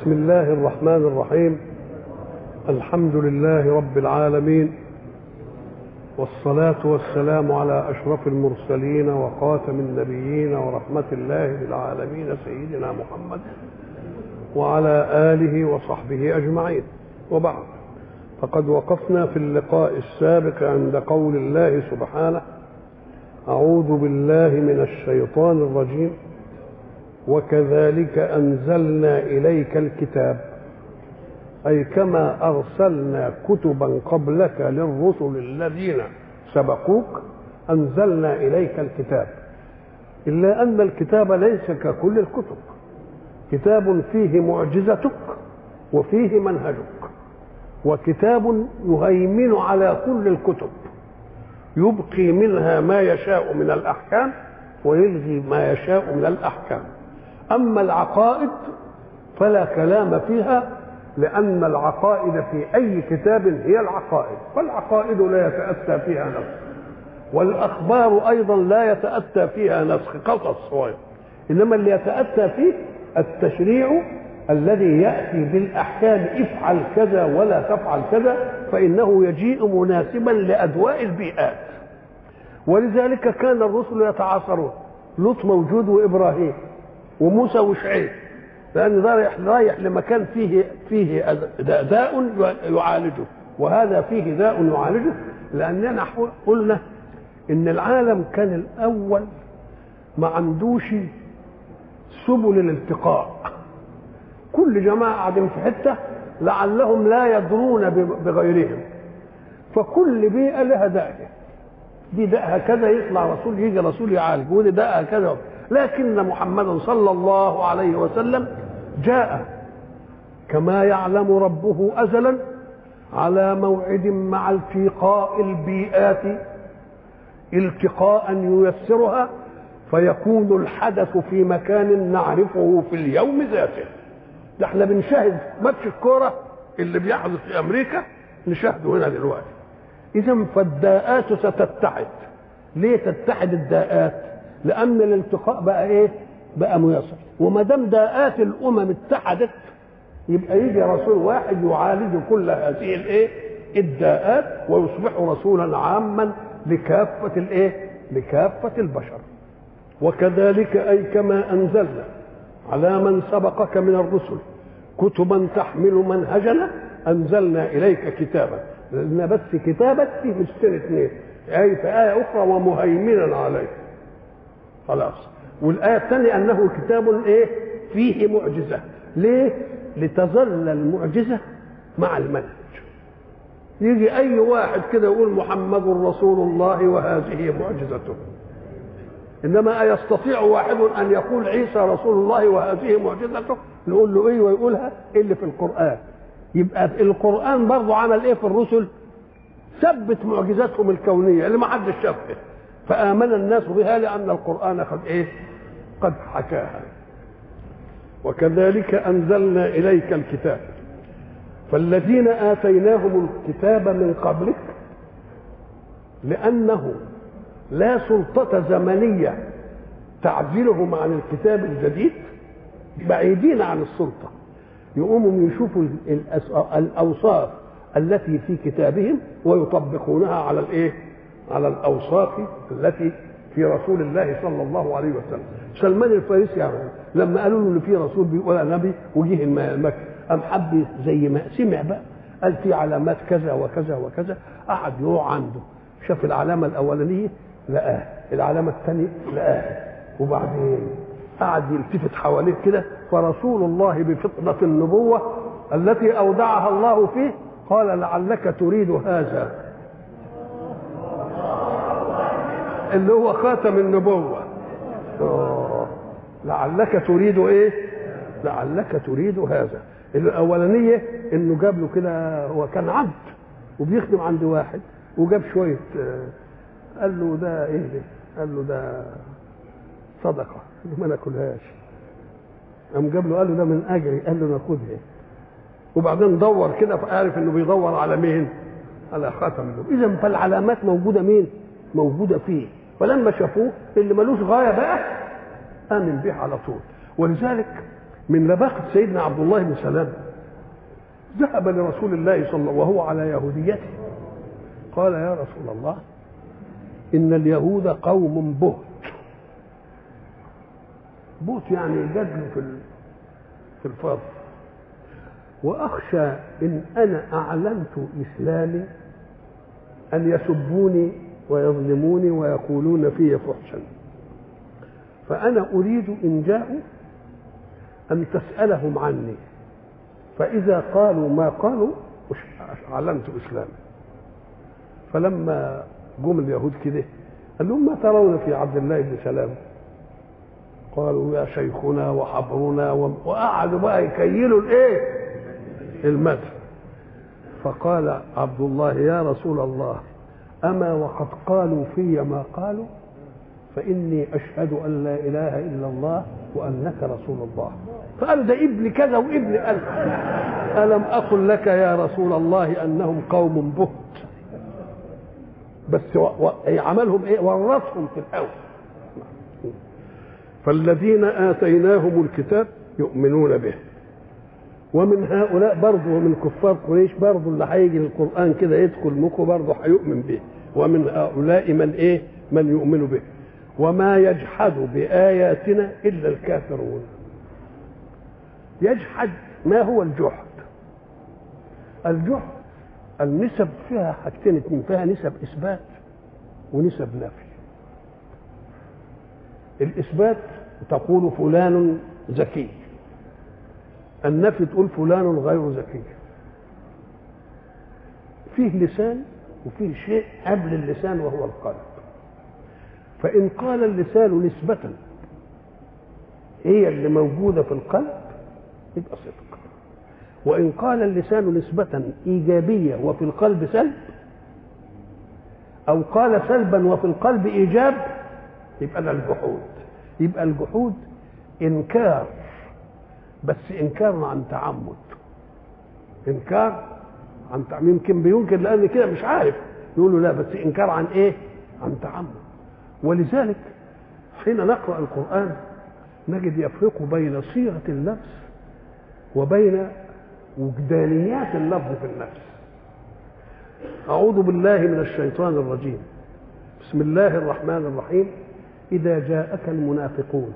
بسم الله الرحمن الرحيم الحمد لله رب العالمين والصلاة والسلام على أشرف المرسلين وخاتم النبيين ورحمة الله للعالمين سيدنا محمد وعلى آله وصحبه أجمعين وبعد فقد وقفنا في اللقاء السابق عند قول الله سبحانه أعوذ بالله من الشيطان الرجيم وكذلك أنزلنا إليك الكتاب أي كما أرسلنا كتبا قبلك للرسل الذين سبقوك أنزلنا إليك الكتاب إلا أن الكتاب ليس ككل الكتب كتاب فيه معجزتك وفيه منهجك وكتاب يهيمن على كل الكتب يبقي منها ما يشاء من الأحكام ويلغي ما يشاء من الأحكام أما العقائد فلا كلام فيها لأن العقائد في أي كتاب هي العقائد فالعقائد لا يتأتى فيها نسخ والأخبار أيضا لا يتأتى فيها نسخ قصص صغير إنما اللي يتأتى فيه التشريع الذي يأتي بالأحكام افعل كذا ولا تفعل كذا فإنه يجيء مناسبا لأدواء البيئات ولذلك كان الرسل يتعاصرون لوط موجود وإبراهيم وموسى وشعيب لأن ده رايح رايح لمكان فيه فيه داء يعالجه وهذا فيه داء يعالجه لأننا قلنا إن العالم كان الأول ما عندوش سبل الالتقاء كل جماعة قاعدين في حتة لعلهم لا يدرون بغيرهم فكل بيئة لها داء دي داءها كذا يطلع رسول يجي رسول يعالج ودي داءها كذا لكن محمدا صلى الله عليه وسلم جاء كما يعلم ربه ازلا على موعد مع التقاء البيئات التقاء ييسرها فيكون الحدث في مكان نعرفه في اليوم ذاته ده احنا بنشاهد ماتش الكوره اللي بيحدث في امريكا نشاهده هنا دلوقتي اذا فالداءات ستتحد ليه تتحد الداءات لان الالتقاء بقى ايه بقى ميسر وما دام داءات الامم اتحدت يبقى يجي رسول واحد يعالج كل هذه الايه الداءات ويصبح رسولا عاما لكافه الايه لكافه البشر وكذلك اي كما انزلنا على من سبقك من الرسل كتبا تحمل منهجنا انزلنا اليك كتابا لان بس كتابك فيه مش اثنين اي في ايه اخرى ومهيمنا عليه خلاص والآية الثانية أنه كتاب إيه؟ فيه معجزة، ليه؟ لتظل المعجزة مع المنهج. يجي أي واحد كده يقول محمد رسول الله وهذه معجزته. إنما أيستطيع واحد أن يقول عيسى رسول الله وهذه معجزته؟ نقول له إيه ويقولها اللي في القرآن. يبقى القرآن برضه عمل إيه في الرسل؟ ثبت معجزاتهم الكونية اللي ما حدش شافها. فآمن الناس بها لأن القرآن قد إيه؟ قد حكاها وكذلك أنزلنا إليك الكتاب فالذين آتيناهم الكتاب من قبلك لأنه لا سلطة زمنية تعزلهم عن الكتاب الجديد بعيدين عن السلطة يقوموا يشوفوا الأوصاف التي في كتابهم ويطبقونها على الإيه؟ على الأوصاف التي في رسول الله صلى الله عليه وسلم سلمان الفارسي يعني لما قالوا له ان في رسول بيقول نبي وجه مكه قام حب زي ما سمع بقى قال في علامات كذا وكذا وكذا قعد يروح عنده شاف العلامه الاولانيه لقاها العلامه الثانيه لقاها وبعدين قعد يلتفت حواليه كده فرسول الله بفطنه النبوه التي اودعها الله فيه قال لعلك تريد هذا اللي هو خاتم النبوة أوه. لعلك تريد ايه لعلك تريد هذا الاولانية انه جاب له كده هو كان عبد وبيخدم عند واحد وجاب شوية قال له ده ايه ده قال له ده صدقة قال له ما ناكلهاش قام جاب له قال له ده من اجري قال له ناخدها وبعدين دور كده فعرف انه بيدور على مين على خاتم النبوة اذا فالعلامات موجودة مين موجودة فيه فلما شافوه اللي ملوش غايه بقى امن به على طول ولذلك من لباقة سيدنا عبد الله بن سلام ذهب لرسول الله صلى الله عليه وسلم وهو على يهوديته قال يا رسول الله إن اليهود قوم بهت بهت يعني جدل في في الفضل وأخشى إن أنا أعلنت إسلامي أن يسبوني ويظلموني ويقولون في فحشا فأنا أريد إن جاءوا أن تسألهم عني فإذا قالوا ما قالوا أعلنت إسلامي فلما جم اليهود كده قال لهم ما ترون في عبد الله بن سلام قالوا يا شيخنا وحبرنا وقعدوا بقى يكيلوا الايه المدح فقال عبد الله يا رسول الله اما وقد قالوا في ما قالوا فاني اشهد ان لا اله الا الله وانك رسول الله فقال ده ابن كذا وابن ألف الم اقل لك يا رسول الله انهم قوم بهت بس و... و... عملهم ايه ورثهم في الاول فالذين اتيناهم الكتاب يؤمنون به ومن هؤلاء برضه ومن كفار قريش برضه اللي هيجي القران كده يدخل مخه برضه هيؤمن به ومن هؤلاء من ايه من يؤمن به وما يجحد باياتنا الا الكافرون يجحد ما هو الجحد الجحد النسب فيها حاجتين اتنين فيها نسب اثبات ونسب نفي الاثبات تقول فلان ذكي النفي تقول فلان غير ذكي فيه لسان وفيه شيء قبل اللسان وهو القلب فإن قال اللسان نسبة هي اللي موجودة في القلب يبقى صدق وإن قال اللسان نسبة إيجابية وفي القلب سلب أو قال سلبا وفي القلب إيجاب يبقى ده الجحود يبقى الجحود إنكار بس إنكار عن تعمد إنكار عن تعمد يمكن بينكر لأن كده مش عارف يقول له لا بس إنكار عن إيه؟ عن تعمد ولذلك حين نقرأ القرآن نجد يفرق بين صيغة اللفظ وبين وجدانيات اللفظ في النفس أعوذ بالله من الشيطان الرجيم بسم الله الرحمن الرحيم إذا جاءك المنافقون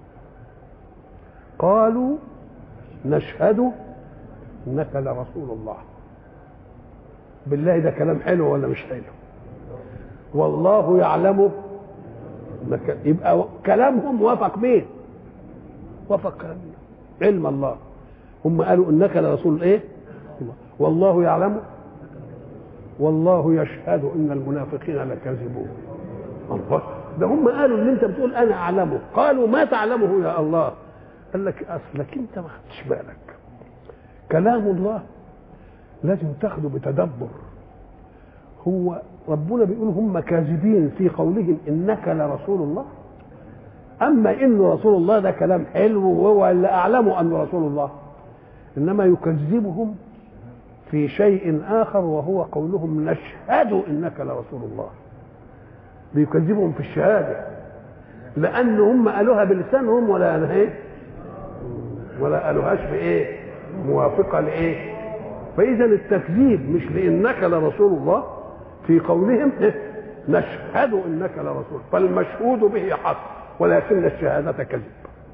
قالوا نشهد إنك لرسول الله بالله ده كلام حلو ولا مش حلو والله يعلم انك يبقى كلامهم وافق مين وافق كلام علم الله هم قالوا انك لرسول ايه والله يعلم والله يشهد ان المنافقين لكاذبون الله ده هم قالوا اللي انت بتقول انا اعلمه قالوا ما تعلمه يا الله قال لك اصلك انت ما خدتش بالك كلام الله لازم تاخده بتدبر هو ربنا بيقول هم كاذبين في قولهم انك لرسول الله اما انه رسول الله ده كلام حلو وهو اللي اعلمه انه رسول الله انما يكذبهم في شيء اخر وهو قولهم نشهد انك لرسول الله بيكذبهم في الشهاده لان هم قالوها بلسانهم ولا ايه ولا قالوهاش بايه موافقه لايه فاذا التكذيب مش لانك لرسول الله في قولهم نشهد انك لرسول فالمشهود به حق ولكن الشهاده كذب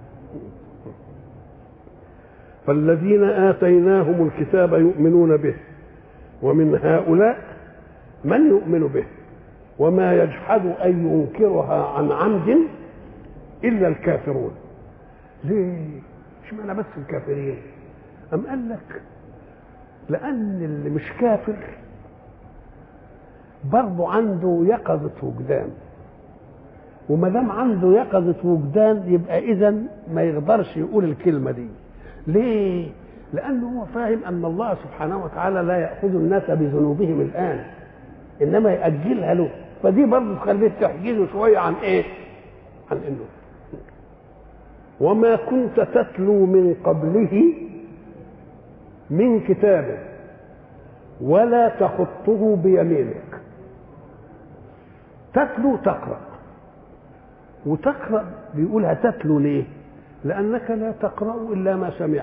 فالذين اتيناهم الكتاب يؤمنون به ومن هؤلاء من يؤمن به وما يجحد ان ينكرها عن عمد الا الكافرون ليه اشمعنى بس الكافرين ام قال لك لان اللي مش كافر برضه عنده يقظة وجدان وما دام عنده يقظة وجدان يبقى إذا ما يقدرش يقول الكلمة دي ليه؟ لأنه هو فاهم أن الله سبحانه وتعالى لا يأخذ الناس بذنوبهم الآن إنما يأجلها له فدي برضه تخليه تحجزه شوية عن إيه؟ عن إنه وما كنت تتلو من قبله من كتاب ولا تخطه بيمينك تتلو تقرا وتقرا بيقولها تتلو ليه لأنك لا تقرأ إلا ما سمعت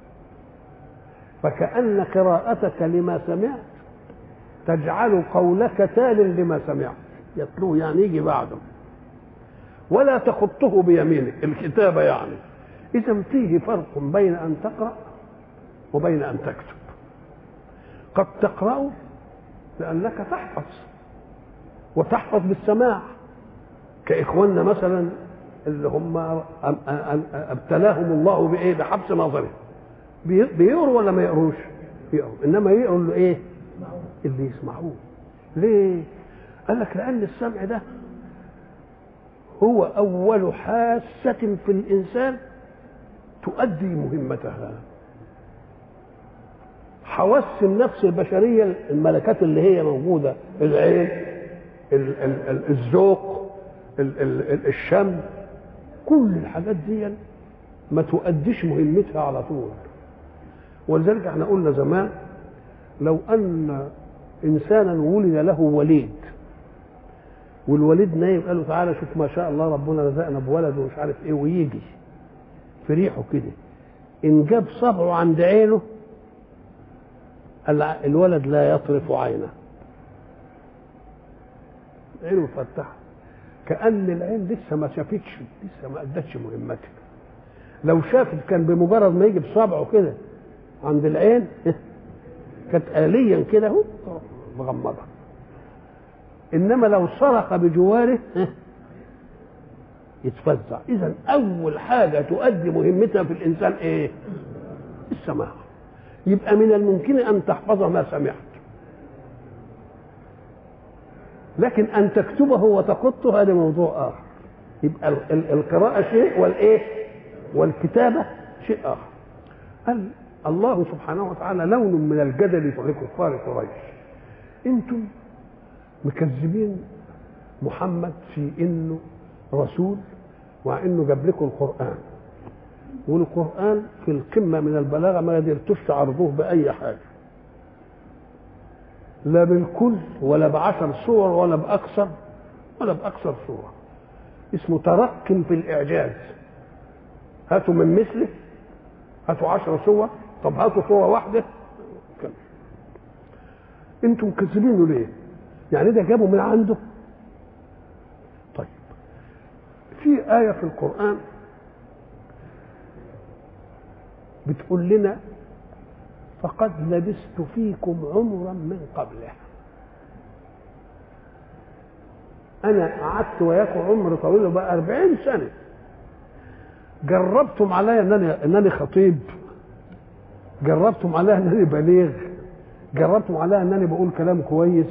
فكأن قراءتك لما سمعت تجعل قولك تال لما سمعت يتلوه يعني يجي بعده ولا تخطه بيمينك الكتابة يعني إذا فيه فرق بين أن تقرأ وبين أن تكتب قد تقرأ لأنك تحفظ وتحفظ بالسماع كإخواننا مثلا اللي هم ابتلاهم الله بايه بحبس نظره بيقروا ولا ما يقروش يقروا انما يقروا اللي ايه اللي يسمعوه ليه قال لك لان السمع ده هو اول حاسه في الانسان تؤدي مهمتها حواس النفس البشريه الملكات اللي هي موجوده العين الذوق الشم كل الحاجات دي ما تؤديش مهمتها على طول ولذلك احنا قلنا زمان لو ان انسانا ولد له وليد والوليد نايم قال له تعالى شوف ما شاء الله ربنا رزقنا بولد ومش عارف ايه ويجي في ريحه كده ان جاب صبعه عند عينه الولد لا يطرف عينه عينه مفتحه كأن العين لسه ما شافتش لسه ما أدتش مهمتها لو شافت كان بمجرد ما يجي بصبعه كده عند العين كانت آليا كده اهو مغمضة إنما لو صرخ بجواره يتفزع إذا أول حاجة تؤدي مهمتها في الإنسان إيه؟ السماع يبقى من الممكن أن تحفظ ما سمعت لكن ان تكتبه وتخطه هذا موضوع اخر يبقى القراءه شيء والايه والكتابه شيء اخر قال الله سبحانه وتعالى لون من الجدل لكفار قريش انتم مكذبين محمد في انه رسول وانه جاب لكم القران والقران في القمه من البلاغه ما قدرتوش تعرضوه باي حاجه لا بالكل ولا بعشر صور ولا بأكثر ولا بأكثر صورة اسمه ترقم في الإعجاز هاتوا من مثله هاتوا عشر صور طب هاتوا صورة واحدة كم. انتم كذبينه ليه يعني ده جابوا من عنده طيب في آية في القرآن بتقول لنا فقد لبثت فيكم عمرا من قبله أنا قعدت وياكم عمر طويل بقى أربعين سنة جربتم عليا أنني أنني خطيب جربتم عليا أنني بليغ جربتم عليا أنني بقول كلام كويس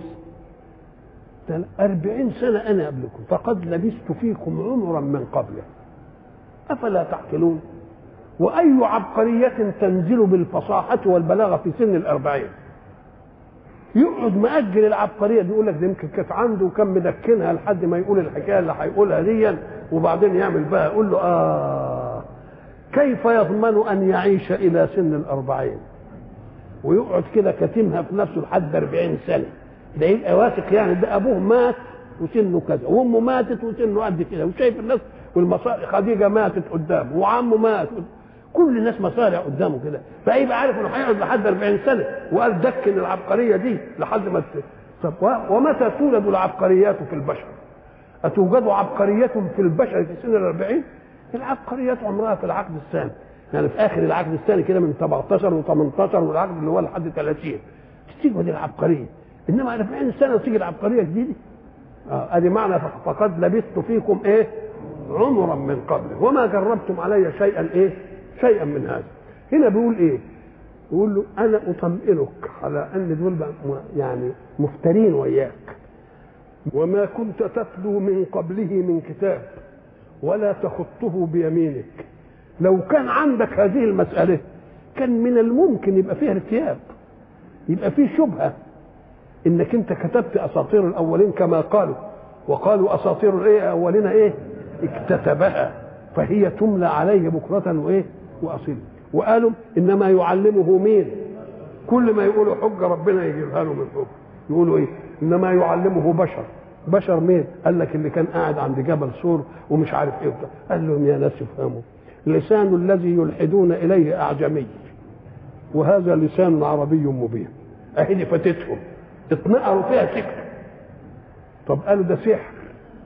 أربعين سنة أنا قبلكم فقد لبثت فيكم عمرا من قبله أفلا تعقلون وأي عبقرية تنزل بالفصاحة والبلاغة في سن الأربعين يقعد مأجل العبقرية دي يقول لك ده يمكن كانت عنده وكان مدكنها لحد ما يقول الحكاية اللي هيقولها دي وبعدين يعمل بقى يقول له آه كيف يضمن أن يعيش إلى سن الأربعين ويقعد كده كاتمها في نفسه لحد أربعين سنة ده يبقى واثق يعني ده أبوه مات وسنه كذا وأمه ماتت وسنه قد كده وشايف الناس والمصالح خديجة ماتت قدامه وعمه مات كل الناس مصالح قدامه كده فيبقى عارف انه هيقعد لحد 40 سنه وقال دكن العبقريه دي لحد ما طب ومتى تولد العبقريات في البشر؟ أتوجد عبقرية في البشر في سن الأربعين؟ العبقريات عمرها في العقد الثاني يعني في آخر العقد الثاني كده من 17 و18 والعقد اللي هو لحد 30 تيجي العبقرية إنما 40 سنة تيجي العبقرية جديدة اه ادي معنى فقد لبثت فيكم ايه؟ عمرا من قبل وما جربتم علي شيئا ايه؟ شيئا من هذا هنا بيقول ايه يقول له انا اطمئنك على ان دول يعني مفترين وياك وما كنت تتلو من قبله من كتاب ولا تخطه بيمينك لو كان عندك هذه المسألة كان من الممكن يبقى فيها ارتياب يبقى فيه شبهة انك انت كتبت اساطير الاولين كما قالوا وقالوا اساطير الايه اولين ايه اكتتبها فهي تملى عليه بكرة وايه واصيل وقالوا انما يعلمه مين كل ما يقولوا حجه ربنا يجيبها له من حجه يقولوا ايه انما يعلمه بشر بشر مين قال لك اللي كان قاعد عند جبل سور ومش عارف ايه قال لهم يا ناس افهموا لسان الذي يلحدون اليه اعجمي وهذا لسان عربي مبين اهي دي فاتتهم اتنقروا فيها سكتوا طب قالوا ده سحر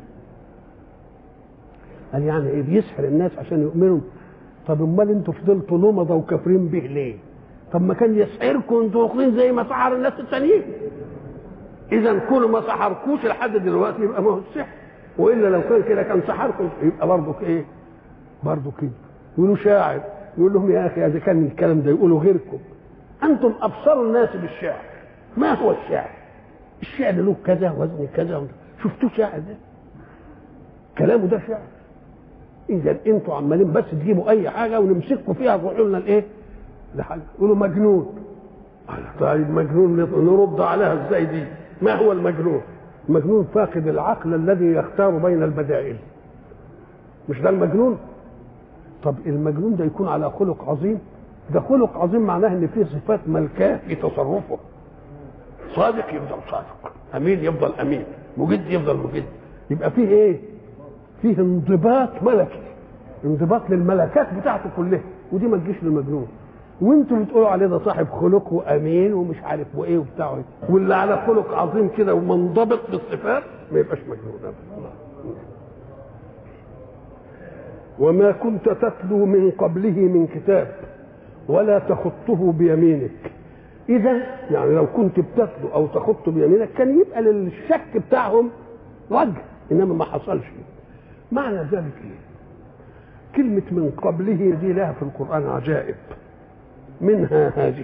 قال يعني ايه بيسحر الناس عشان يؤمنوا طب امال انتوا فضلتوا نمضه وكافرين به ليه طب ما كان يسحركم انتوا واخدين زي ما سحر الناس التانيين اذا كل ما سحركوش لحد دلوقتي يبقى ما هو السحر والا لو كان كده كان سحركم يبقى برضه ايه برضه كده يقولوا شاعر يقول لهم يا اخي اذا كان الكلام ده يقولوا غيركم انتم ابصروا الناس بالشعر ما هو الشعر الشعر له كذا وزن كذا شفتوه شاعر ده كلامه ده شعر اذا انتوا عمالين بس تجيبوا اي حاجه ونمسكوا فيها تروحوا لنا الايه لحاجه يقولوا مجنون طيب مجنون نرد عليها ازاي دي ما هو المجنون المجنون فاقد العقل الذي يختار بين البدائل مش ده المجنون طب المجنون ده يكون على خلق عظيم ده خلق عظيم معناه ان فيه صفات ملكاه في تصرفه صادق يفضل صادق امين يفضل امين مجد يفضل مجد يبقى فيه ايه فيه انضباط ملكي انضباط للملكات بتاعته كلها ودي ما تجيش للمجنون وانتم بتقولوا عليه ده صاحب خلق وامين ومش عارف وايه وبتاع إيه. واللي على خلق عظيم كده ومنضبط بالصفات ما يبقاش مجنون ابدا وما كنت تتلو من قبله من كتاب ولا تخطه بيمينك اذا يعني لو كنت بتتلو او تخط بيمينك كان يبقى للشك بتاعهم وجه انما ما حصلش معنى ذلك ايه كلمة من قبله دي لها في القرآن عجائب منها هذه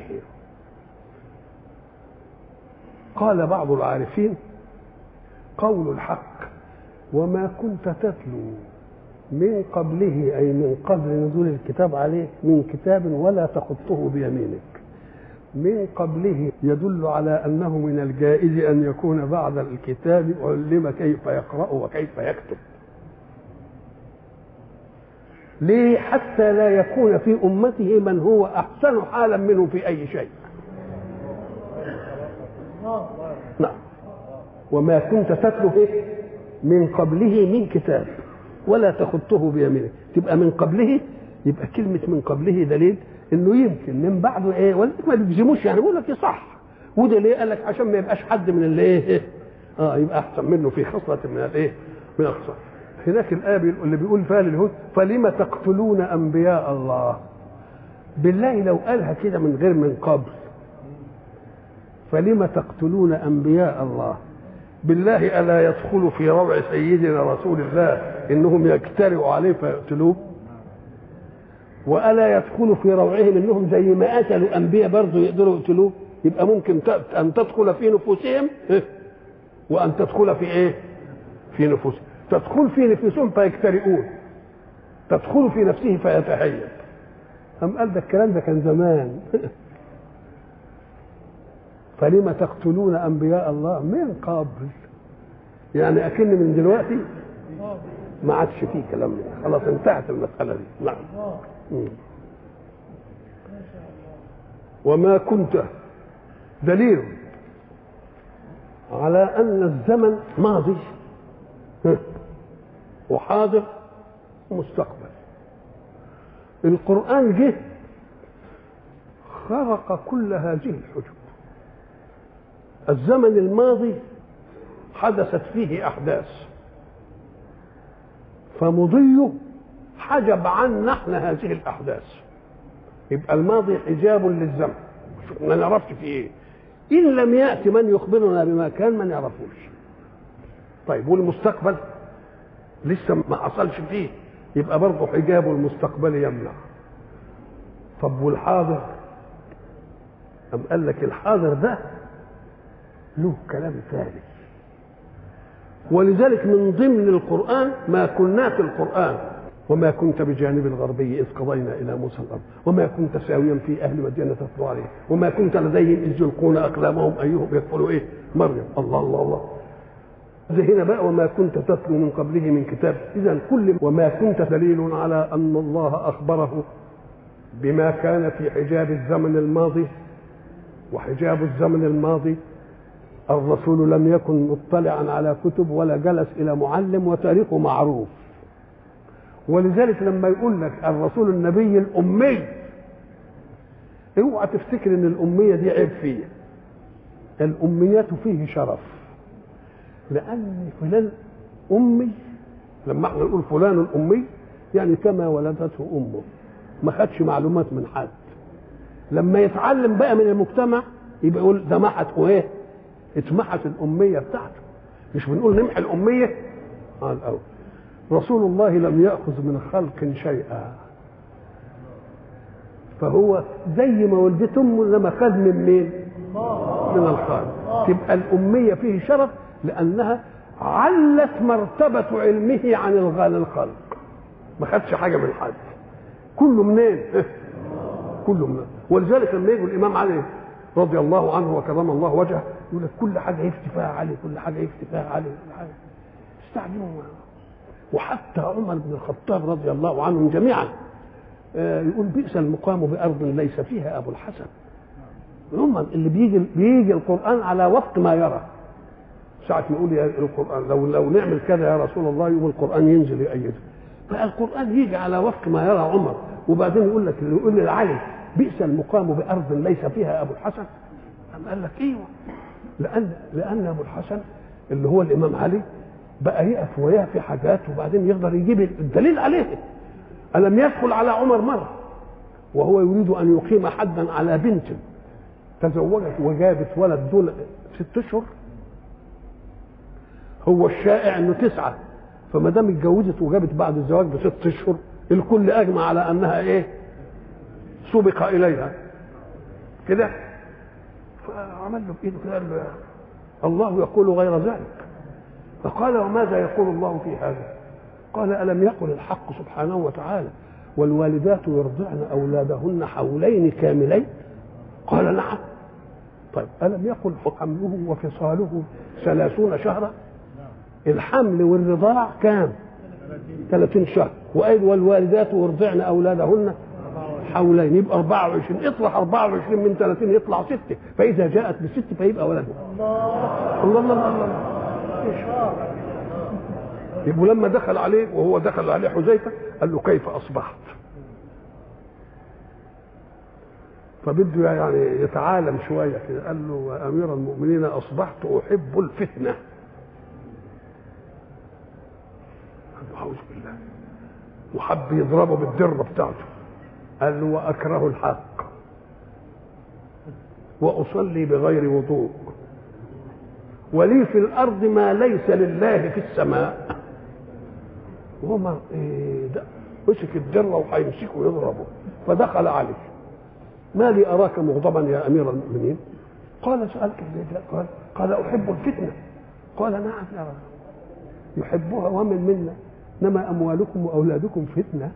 قال بعض العارفين قول الحق وما كنت تتلو من قبله أي من قبل نزول الكتاب عليه من كتاب ولا تخطه بيمينك من قبله يدل على أنه من الجائز أن يكون بعد الكتاب علم كيف يقرأ وكيف يكتب ليه حتى لا يكون في أمته من هو أحسن حالا منه في أي شيء نعم وما كنت تتلو إيه؟ من قبله من كتاب ولا تخطه بيمينك تبقى من قبله يبقى كلمة من قبله دليل انه يمكن من بعده ايه ولذلك ما بيجزموش يعني بيقول لك صح وده ليه قال لك عشان ما يبقاش حد من اللي ايه اه يبقى احسن منه في خصلة من الايه من الخصال هناك الآية اللي بيقول فيها لليهود فلم تقتلون أنبياء الله بالله لو قالها كده من غير من قبل فلم تقتلون أنبياء الله بالله ألا يدخل في روع سيدنا رسول الله إنهم يجترئوا عليه فيقتلوه وألا يدخل في روعهم إنهم زي ما قتلوا أنبياء برضه يقدروا يقتلوه يبقى ممكن أن تدخل في نفوسهم وأن تدخل في إيه؟ في نفوسهم تدخل في نفسهم فيجترئون تدخل في نفسه فيتهيب أم قال ده الكلام ده كان زمان فلم تقتلون أنبياء الله من قبل يعني أكن من دلوقتي ما عادش فيه كلام من خلاص انتهت المسألة دي نعم وما كنت دليل على أن الزمن ماضي وحاضر ومستقبل القرآن جه خرق كل هذه الحجب الزمن الماضي حدثت فيه أحداث فمضيه حجب عنا احنا هذه الأحداث يبقى الماضي حجاب للزمن ما نعرفش فيه ايه إن لم يأتي من يخبرنا بما كان ما نعرفوش طيب والمستقبل لسه ما حصلش فيه يبقى برضه حجاب المستقبل يمنع طب والحاضر أم قال لك الحاضر ده له كلام ثاني ولذلك من ضمن القرآن ما كنا في القرآن وما كنت بجانب الغربي إذ قضينا إلى موسى الأرض وما كنت ساويا في أهل مدينة تتلو عليه وما كنت لديهم إذ يلقون أقلامهم أيهم يقول إيه مريم الله الله الله ده هنا بقى وما كنت تتلو من قبله من كتاب إذا كل وما كنت دليل على أن الله أخبره بما كان في حجاب الزمن الماضي وحجاب الزمن الماضي الرسول لم يكن مطلعا على كتب ولا جلس الى معلم وتاريخه معروف ولذلك لما يقول لك الرسول النبي الأمي اوعى تفتكر ان الأمية دي عيب فيه الأميات فيه شرف لأن فلان أمي لما احنا نقول فلان الأمي يعني كما ولدته أمه ما خدش معلومات من حد لما يتعلم بقى من المجتمع يبقى يقول ده محت وايه اتمحت الأمية بتاعته مش بنقول نمحي الأمية آه الأول رسول الله لم يأخذ من خلق شيئا فهو زي ما ولدت امه لما خد من مين؟ من الخالق تبقى الأمية فيه شرف لأنها علت مرتبة علمه عن الخلق ما خدش حاجة من حد كله منين؟ كله منين ولذلك لما يجي الإمام علي رضي الله عنه وكرم الله وجهه يقول لك كل حاجة يفتي فيها علي كل حاجة يفتي فيها علي كل حاجة استعجلوا وحتى عمر بن الخطاب رضي الله عنهم جميعا يقول بئس المقام بأرض ليس فيها أبو الحسن عمر اللي بيجي بيجي القرآن على وفق ما يرى ساعة ما يقول يا القرآن لو لو نعمل كذا يا رسول الله يقول القرآن ينزل يأيده فالقرآن يجي على وفق ما يرى عمر وبعدين يقول لك اللي يقول لعلي بئس المقام بأرض ليس فيها أبو الحسن قام قال لك ايوه لأن لأن أبو الحسن اللي هو الإمام علي بقى يقف وياه في حاجات وبعدين يقدر يجيب الدليل عليه ألم يدخل على عمر مرة وهو يريد أن يقيم حدا على بنت تزوجت وجابت ولد دون ست أشهر هو الشائع انه تسعه فما دام اتجوزت وجابت بعد الزواج بست اشهر الكل اجمع على انها ايه؟ سبق اليها كده فعمل له بايده كده قال له الله يقول غير ذلك فقال وماذا يقول الله في هذا؟ قال الم يقل الحق سبحانه وتعالى والوالدات يرضعن اولادهن حولين كاملين قال نعم طيب الم يقل حمله وفصاله ثلاثون شهرا الحمل والرضاع كام 30 شهر وقال والوالدات يرضعن اولادهن حولين يبقى 24 اطرح 24 من 30 يطلع 6 فاذا جاءت بست فيبقى ولده الله الله الله, الله. الله. يبقى لما دخل عليه وهو دخل عليه حذيفه قال له كيف اصبحت؟ فبده يعني يتعالم شويه كده قال له يا امير المؤمنين اصبحت احب الفتنه اعوذ بالله وحب يضربه بالدره بتاعته قال له واكره الحق واصلي بغير وضوء ولي في الارض ما ليس لله في السماء وما إيه ده مسك الدره وهيمسكه ويضربه فدخل عليه ما لي اراك مغضبا يا امير المؤمنين قال سالك قال قال احب الفتنه قال نعم يا رب يحبها ومن منا انما اموالكم واولادكم فتنه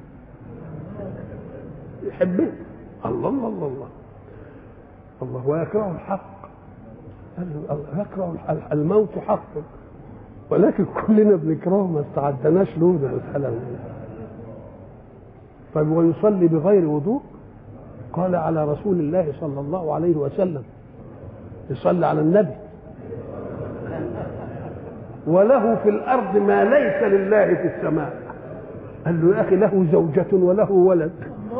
يحبها الله الله الله الله الله ويكره الحق يكره الموت حق ولكن كلنا بنكرهه ما استعدناش له ده مسألة طيب ويصلي بغير وضوء قال على رسول الله صلى الله عليه وسلم يصلي على النبي وله في الارض ما ليس لله في السماء قال له يا اخي له زوجة وله ولد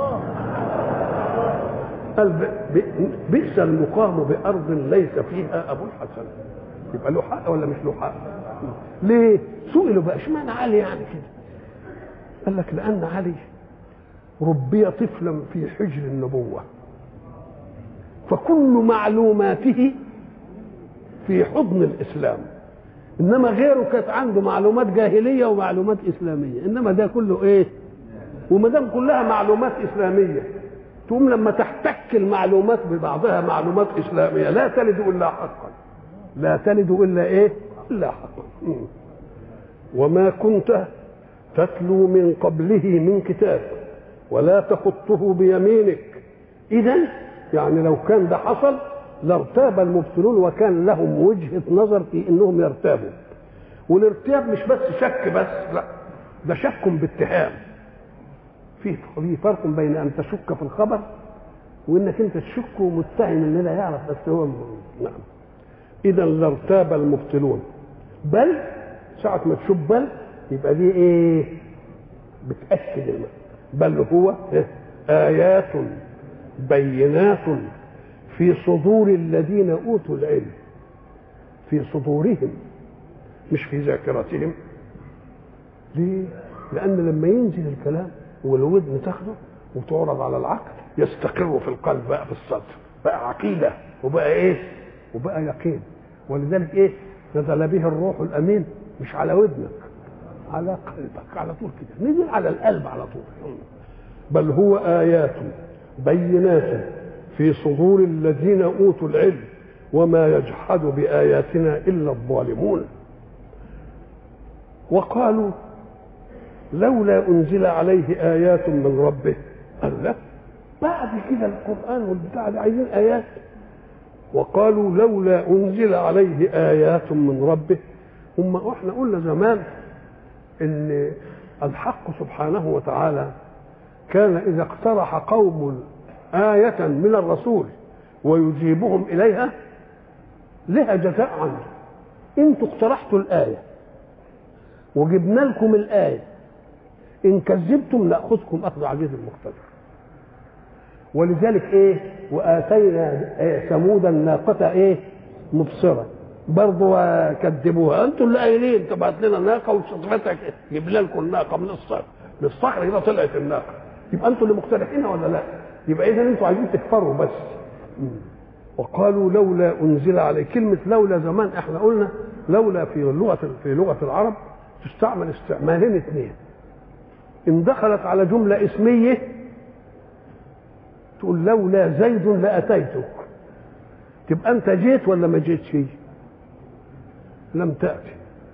قال بئس المقام بارض ليس فيها ابو الحسن يبقى له حق ولا مش له حق ليه سئلوا بقى اشمعنى علي يعني كده قال لك لان علي ربي طفلا في حجر النبوه فكل معلوماته في حضن الاسلام انما غيره كانت عنده معلومات جاهليه ومعلومات اسلاميه انما ده كله ايه وما دام كلها معلومات اسلاميه تقوم لما تحتك المعلومات ببعضها معلومات اسلاميه لا تلد الا حقا لا تلد الا ايه الا حقا وما كنت تتلو من قبله من كتاب ولا تخطه بيمينك اذا يعني لو كان ده حصل لارتاب المبطلون وكان لهم وجهه نظر في انهم يرتابوا والارتياب مش بس شك بس لا ده شك باتهام في في فرق بين ان تشك في الخبر وانك انت تشك ومتهم ان لا يعرف بس هو نعم اذا لارتاب المبطلون بل ساعة ما تشوف بل يبقى دي ايه بتاكد المعنى بل هو ايات بينات في صدور الذين اوتوا العلم في صدورهم مش في ذاكرتهم ليه لان لما ينزل الكلام والودن تاخده وتعرض على العقل يستقر في القلب بقى في الصدر بقى عقيده وبقى ايه وبقى يقين ولذلك ايه نزل به الروح الامين مش على ودنك على قلبك على طول كده نزل على القلب على طول بل هو ايات بينات في صدور الذين اوتوا العلم وما يجحد باياتنا الا الظالمون وقالوا لولا انزل عليه ايات من ربه قال لا بعد كده القران والبتاع ده عايزين ايات وقالوا لولا انزل عليه ايات من ربه هم احنا قلنا زمان ان الحق سبحانه وتعالى كان اذا اقترح قوم آية من الرسول ويجيبهم إليها لها جزاء عنه انتوا اقترحتوا الآية وجبنا لكم الآية إن كذبتم نأخذكم أخذ عزيز المقتدر ولذلك إيه وآتينا إيه ثمود الناقة إيه مبصرة برضه كذبوها انتوا اللي قايلين تبعت لنا ناقه وصفتك جبنا لكم الناقه من الصخر من الصخر كده طلعت الناقه يبقى انتوا اللي مقترحينها ولا لا؟ يبقى اذا انتوا عايزين تكفروا بس وقالوا لولا انزل عليه كلمه لولا زمان احنا قلنا لولا في لغه في لغه العرب تستعمل استعمالين اثنين ان دخلت على جمله اسميه تقول لولا زيد لاتيتك تبقى انت جيت ولا ما جيتش لم تاتي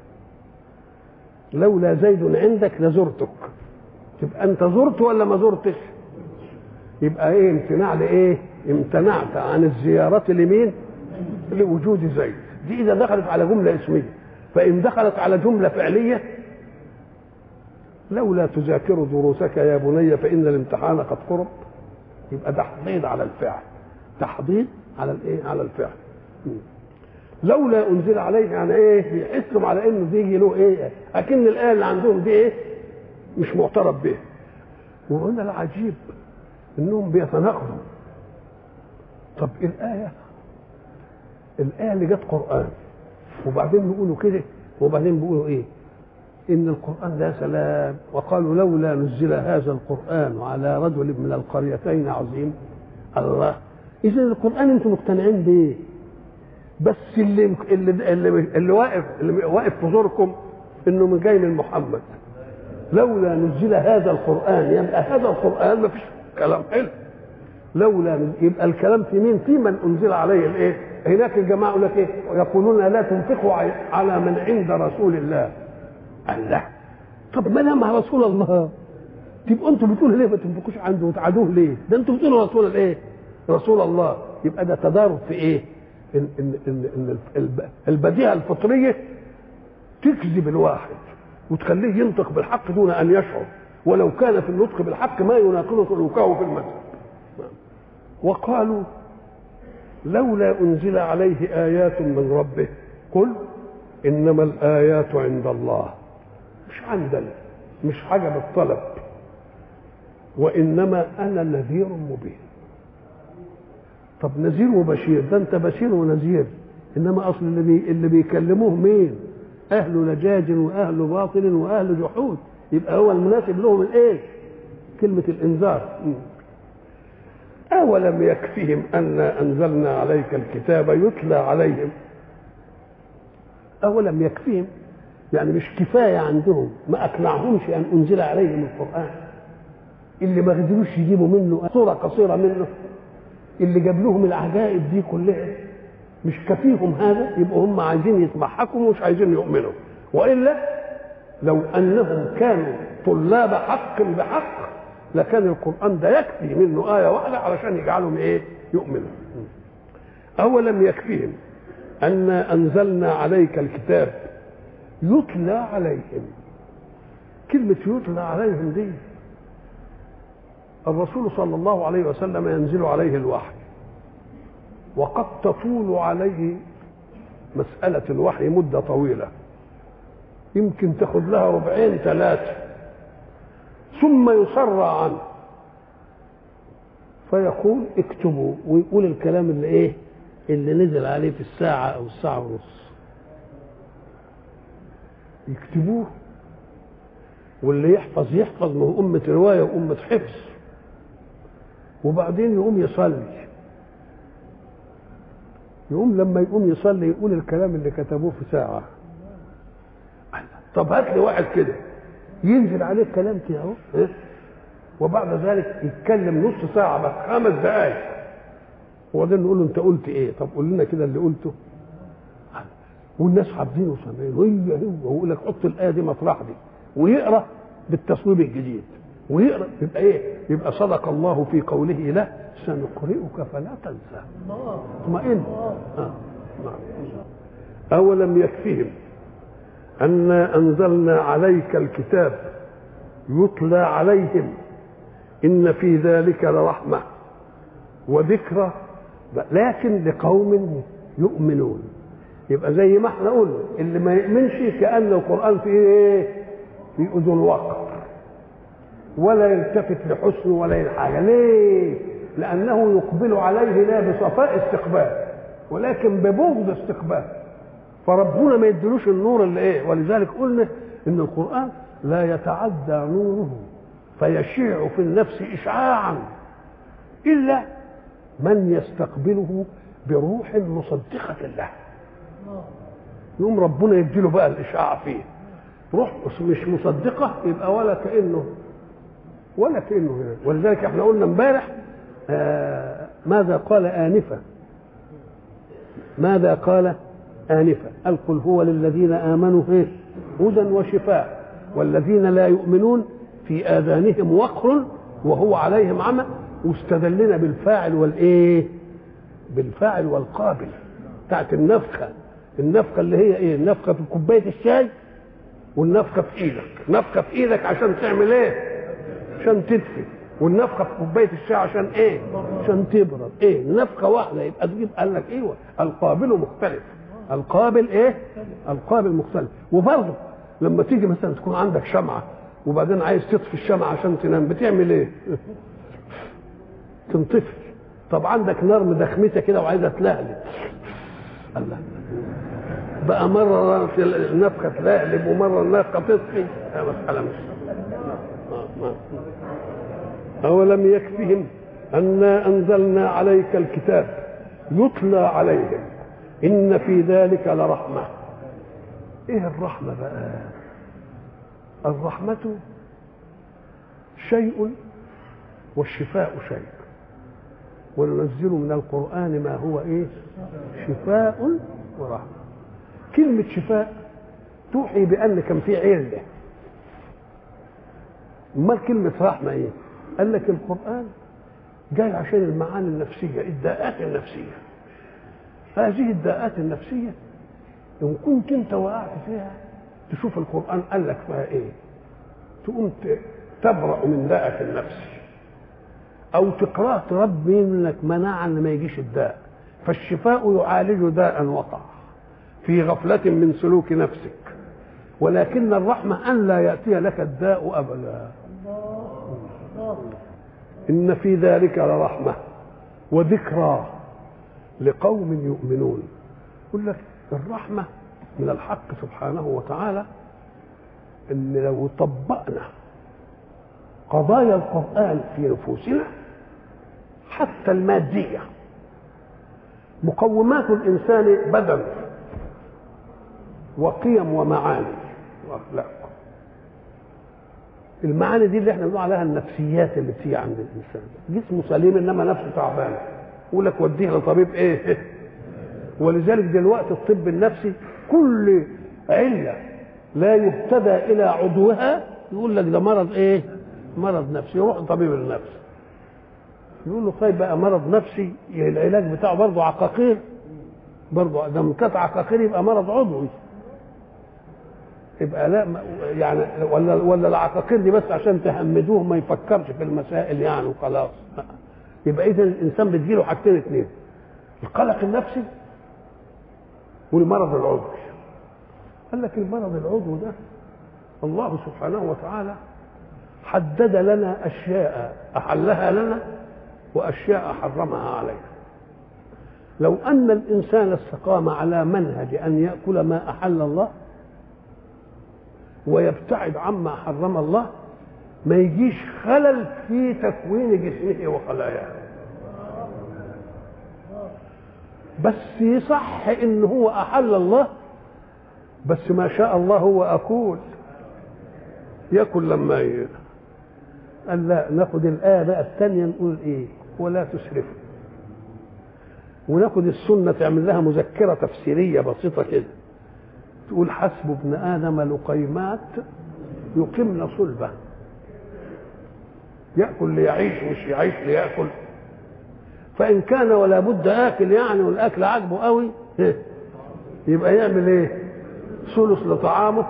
لولا زيد عندك لزرتك تبقى انت زرت ولا ما زرتش يبقى ايه امتناع لايه امتنعت عن الزيارة لمين لوجود زيد دي اذا دخلت على جملة اسمية فان دخلت على جملة فعلية لولا تذاكر دروسك يا بني فان الامتحان قد قرب يبقى تحضيض على الفعل تحضيض على الايه على الفعل لولا انزل عليه يعني ايه بيحسهم على انه دي له ايه اكن الايه اللي عندهم دي ايه مش معترف به وهنا العجيب انهم بيتناقضوا طب الايه الايه اللي جت قران وبعدين بيقولوا كده وبعدين بيقولوا ايه ان القران ده سلام وقالوا لولا نزل هذا القران على رجل من القريتين عظيم الله اذا القران انتم مقتنعين بيه بس اللي اللي اللي, اللي واقف اللي واقف في زوركم انه من جاي من محمد لولا نزل هذا القران يبقى هذا القران ما فيش كلام حلو لولا يبقى الكلام في مين في من انزل عليه الايه هناك الجماعه يقول لك ايه يقولون لا تنفقوا على من عند رسول الله الله طب ما دام رسول الله تبقوا انتوا بتقولوا ليه ما تنفقوش عنده وتعادوه ليه ده انتوا بتقولوا رسول الايه رسول الله يبقى ده تضارب في ايه ان ان ان, إن البديهه الفطريه تكذب الواحد وتخليه ينطق بالحق دون ان يشعر ولو كان في النطق بالحق ما يناقض سلوكه في المذهب وقالوا لولا انزل عليه ايات من ربه قل انما الايات عند الله مش عندنا مش حاجه بالطلب وانما انا نذير مبين طب نذير وبشير ده انت بشير ونذير انما اصل اللي بي اللي بيكلموه مين اهل لجاج واهل باطل واهل جحود يبقى هو المناسب لهم الايه كلمه الانذار اولم يكفهم انا انزلنا عليك الكتاب يتلى عليهم اولم يكفهم يعني مش كفايه عندهم ما اقنعهمش ان انزل عليهم القران اللي ما قدروش يجيبوا منه صوره قصيره منه اللي جاب لهم العجائب دي كلها مش كفيهم هذا يبقوا هم عايزين يتمحكوا ومش عايزين يؤمنوا والا لو انهم كانوا طلاب حق بحق لكان القران ده يكفي منه ايه واحده علشان يجعلهم ايه يؤمنوا اولم يكفيهم انا انزلنا عليك الكتاب يتلى عليهم كلمه يتلى عليهم دي الرسول صلى الله عليه وسلم ينزل عليه الوحي وقد تطول عليه مسألة الوحي مدة طويلة يمكن تاخد لها ربعين ثلاثة ثم يسرع عنه فيقول اكتبوا ويقول الكلام اللي ايه اللي نزل عليه في الساعة أو الساعة ونص يكتبوه واللي يحفظ يحفظ ما هو أمة رواية وأمة حفظ وبعدين يقوم يصلي يقوم لما يقوم يصلي يقول الكلام اللي كتبوه في ساعة طب هات لي واحد كده ينزل عليه الكلام كده اهو إيه؟ وبعد ذلك يتكلم نص ساعة بس خمس دقايق وبعدين نقول له انت قلت ايه طب قول لنا كده اللي قلته والناس حافظينه وسامعين هي هو ويقول لك حط الايه دي مطرح دي ويقرا بالتصويب الجديد ويقرا يبقى ايه يبقى صدق الله في قوله له سنقرئك فلا تنسى اطمئن آه. اولم يكفهم انا انزلنا عليك الكتاب يتلى عليهم ان في ذلك لرحمه وذكرى لكن لقوم يؤمنون يبقى زي ما احنا قلنا اللي ما يؤمنش كان القران فيه ايه في اذن وقر ولا يلتفت لحسنه ولا لحاجه ليه لانه يقبل عليه لا بصفاء استقبال ولكن ببغض استقبال فربنا ما يدلوش النور اللي ايه ولذلك قلنا ان القران لا يتعدى نوره فيشيع في النفس اشعاعا الا من يستقبله بروح مصدقة له يقوم ربنا يديله بقى الإشعاع فيه روح مش مصدقة يبقى ولا كأنه ولا كأنه هنا ولذلك احنا قلنا امبارح آه ماذا قال آنفا ماذا قال آنفا قال قل هو للذين آمنوا ايه هدى وشفاء والذين لا يؤمنون في آذانهم وقر وهو عليهم عمى واستدلنا بالفاعل والايه بالفاعل والقابل بتاعت النفخه النفخه اللي هي ايه النفخه في كوبايه الشاي والنفخه في ايدك نفخه في ايدك عشان تعمل ايه عشان تدفي والنفخه في كوبايه الشاي عشان ايه عشان تبرد ايه نفخه واحده يبقى تجيب قال لك ايوه القابل مختلف القابل ايه القابل مختلف وبرضه لما تيجي مثلا تكون عندك شمعه وبعدين عايز تطفي الشمعه عشان تنام بتعمل ايه تنطفي طب عندك نار مدخمسه كده وعايزه تلهلب الله بقى مره النفخه تلهلب ومره النفخه تطفي مساله مش اولم يكفهم انا انزلنا عليك الكتاب يتلى عليهم ان في ذلك لرحمه ايه الرحمه بقى الرحمه شيء والشفاء شيء وننزل من القرآن ما هو إيه شفاء ورحمة كلمة شفاء توحي بأن كان في علة أمال كلمة رحمة إيه قال لك القرآن جاي عشان المعاني النفسية الداءات النفسية هذه الداءات النفسية إن كنت أنت وقعت فيها تشوف القرآن قال لك فيها إيه تقوم تبرأ من داءك النفسي او تقراه تربي منك مناعا ما يجيش الداء فالشفاء يعالج داء وقع في غفلة من سلوك نفسك ولكن الرحمة أن لا يأتي لك الداء أبدا إن في ذلك لرحمة وذكرى لقوم يؤمنون يقول لك الرحمة من الحق سبحانه وتعالى إن لو طبقنا قضايا القرآن في نفوسنا حتى المادية مقومات الإنسان بدن وقيم ومعاني وأخلاق المعاني دي اللي احنا بنقول عليها النفسيات اللي بتيجي عند الإنسان جسمه سليم إنما نفسه تعبان يقول لك وديه لطبيب إيه ولذلك دلوقتي الطب النفسي كل علة لا يهتدى إلى عضوها يقول لك ده مرض إيه مرض نفسي يروح لطبيب النفس يقول له طيب بقى مرض نفسي العلاج بتاعه برضه عقاقير برضه ده كانت عقاقير يبقى مرض عضوي يبقى لا يعني ولا ولا العقاقير دي بس عشان تهمدوه ما يفكرش في المسائل يعني وخلاص يبقى اذا الانسان بتجيله حاجتين اثنين القلق النفسي والمرض العضوي قال لك المرض العضوي ده الله سبحانه وتعالى حدد لنا اشياء احلها لنا واشياء حرمها علينا لو ان الانسان استقام على منهج ان ياكل ما احل الله ويبتعد عما حرم الله ما يجيش خلل في تكوين جسمه وخلاياه بس يصح ان هو احل الله بس ما شاء الله هو اكول ياكل لما ي... قال لا ناخد الايه بقى الثانيه نقول ايه ولا تسرفوا وناخد السنه تعمل لها مذكره تفسيريه بسيطه كده تقول حسب ابن ادم لقيمات يقمن صلبه ياكل ليعيش مش يعيش لياكل فان كان ولا بد اكل يعني والاكل عاجبه قوي يبقى يعمل ايه ثلث لطعامه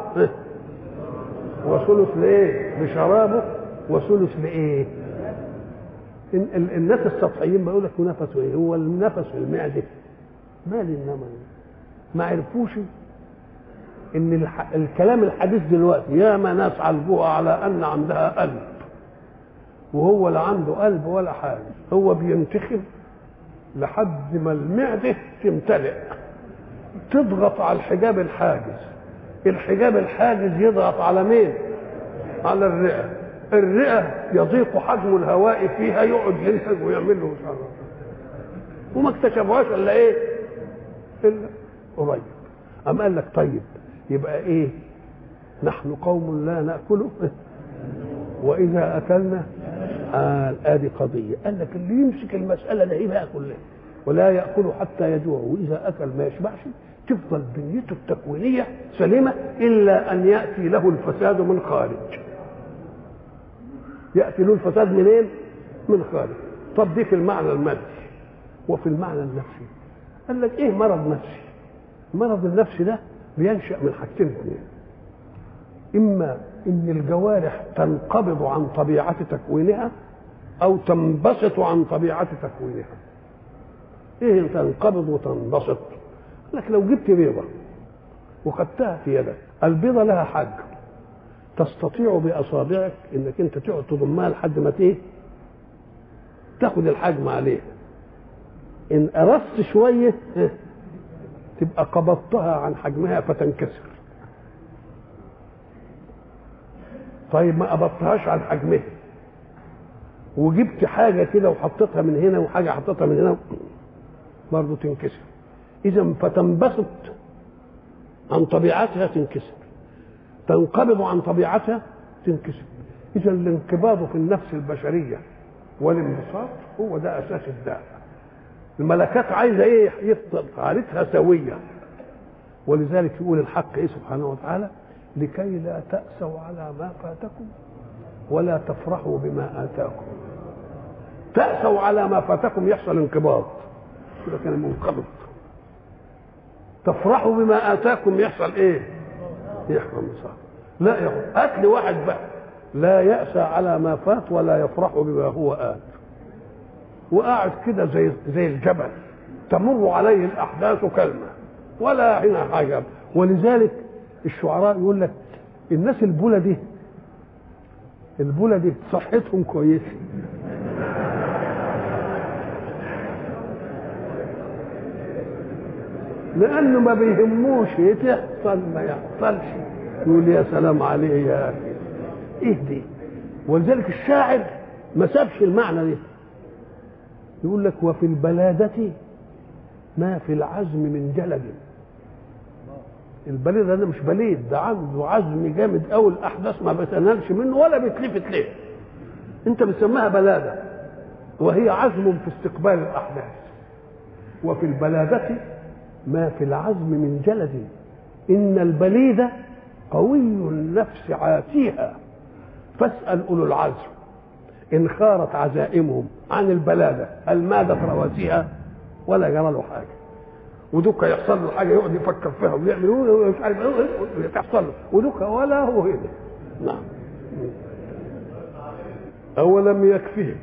وثلث لايه لشرابه وثلث لايه الناس السطحيين بيقول لك نفسه ايه هو النفس في المعده مال انما ما عرفوش ان الح... الكلام الحديث دلوقتي يا ما ناس عالجوها على ان عندها قلب وهو لا عنده قلب ولا حاجه هو بينتخب لحد ما المعده تمتلئ تضغط على الحجاب الحاجز الحجاب الحاجز يضغط على مين على الرئه الرئه يضيق حجم الهواء فيها يقعد ينتج ويعمل له مش عارف وما اكتشفوهاش الا ايه الا قريب أم قال لك طيب يبقى ايه نحن قوم لا ناكله واذا اكلنا آه ادي قضيه قال لك اللي يمسك المساله ده يبقى ياكل ليه ولا ياكل حتى يجوع واذا اكل ما يشبعش تفضل بنيته التكوينيه سليمه الا ان ياتي له الفساد من خارج ياتي له الفساد منين من خارج طب دي في المعنى المادي وفي المعنى النفسي قال لك ايه مرض نفسي المرض النفسي ده بينشا من حاجتين اثنين اما ان الجوارح تنقبض عن طبيعه تكوينها او تنبسط عن طبيعه تكوينها ايه تنقبض وتنبسط لك لو جبت بيضه وخدتها في يدك البيضه لها حجم تستطيع باصابعك انك انت تقعد تضمها لحد ما ايه تاخد الحجم عليها ان قرصت شويه تبقى قبضتها عن حجمها فتنكسر طيب ما قبضتهاش عن حجمها وجبت حاجه كده وحطيتها من هنا وحاجه حطيتها من هنا برضه تنكسر اذا فتنبسط عن طبيعتها تنكسر تنقبض عن طبيعتها تنكسر اذا الانقباض في النفس البشريه والانبساط هو ده اساس الداء الملكات عايزه ايه يفضل حالتها سويه ولذلك يقول الحق ايه سبحانه وتعالى لكي لا تأسوا على ما فاتكم ولا تفرحوا بما آتاكم تأسوا على ما فاتكم يحصل انقباض كده كان منقبض تفرحوا بما آتاكم يحصل ايه يحصل انبساط لا يا هات لي واحد بقى لا يأسى على ما فات ولا يفرح بما هو آت وقاعد كده زي زي الجبل تمر عليه الأحداث كلمة ولا هنا حاجة ولذلك الشعراء يقول لك الناس البولة دي البولة دي صحتهم كويسة لأنه ما بيهموش تحصل ما يحصلش يقول يا سلام عليه يا أخي إيه دي ولذلك الشاعر ما سابش المعنى ده يقول لك وفي البلادة ما في العزم من جلد البليد ده مش بليد ده عنده عزم جامد قوي الاحداث ما بتنالش منه ولا بتلفت ليه انت بتسميها بلاده وهي عزم في استقبال الاحداث وفي البلاده ما في العزم من جلد ان البليد قوي النفس عاتيها فاسال اولو العزم ان خارت عزائمهم عن البلاده هل مادت رواسيها ولا جرى له حاجه ودك يحصل له حاجه يقعد يفكر فيها ويعمل مش عارف ايه تحصل له ودك ولا هو هنا نعم أولم يكفهم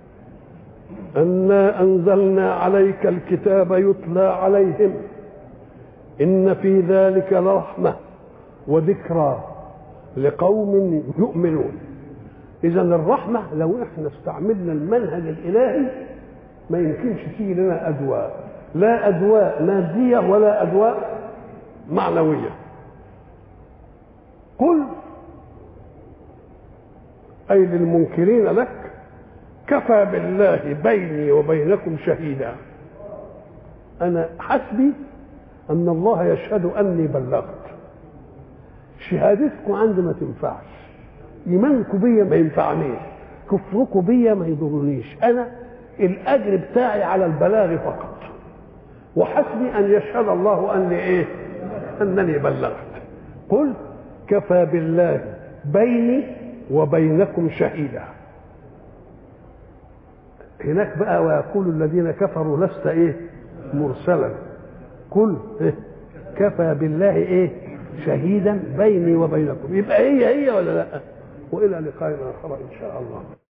أنا أنزلنا عليك الكتاب يتلى عليهم إن في ذلك لرحمة وذكرى لقوم يؤمنون اذا الرحمه لو احنا استعملنا المنهج الالهي ما يمكنش تيجي لنا ادواء لا ادواء ماديه ولا ادواء معنويه قل اي للمنكرين لك كفى بالله بيني وبينكم شهيدا انا حسبي ان الله يشهد اني بلغت شهادتكم عندي ما تنفعش ايمانكم بيا ما ينفعنيش كفركم بيا ما يضرنيش انا الاجر بتاعي على البلاغ فقط وحسبي ان يشهد الله اني ايه انني بلغت قل كفى بالله بيني وبينكم شهيدا هناك بقى ويقول الذين كفروا لست ايه مرسلا قل إيه؟ كفى بالله ايه شهيدا بيني وبينكم يبقى هي هي ولا لا والى لقاء اخر ان شاء الله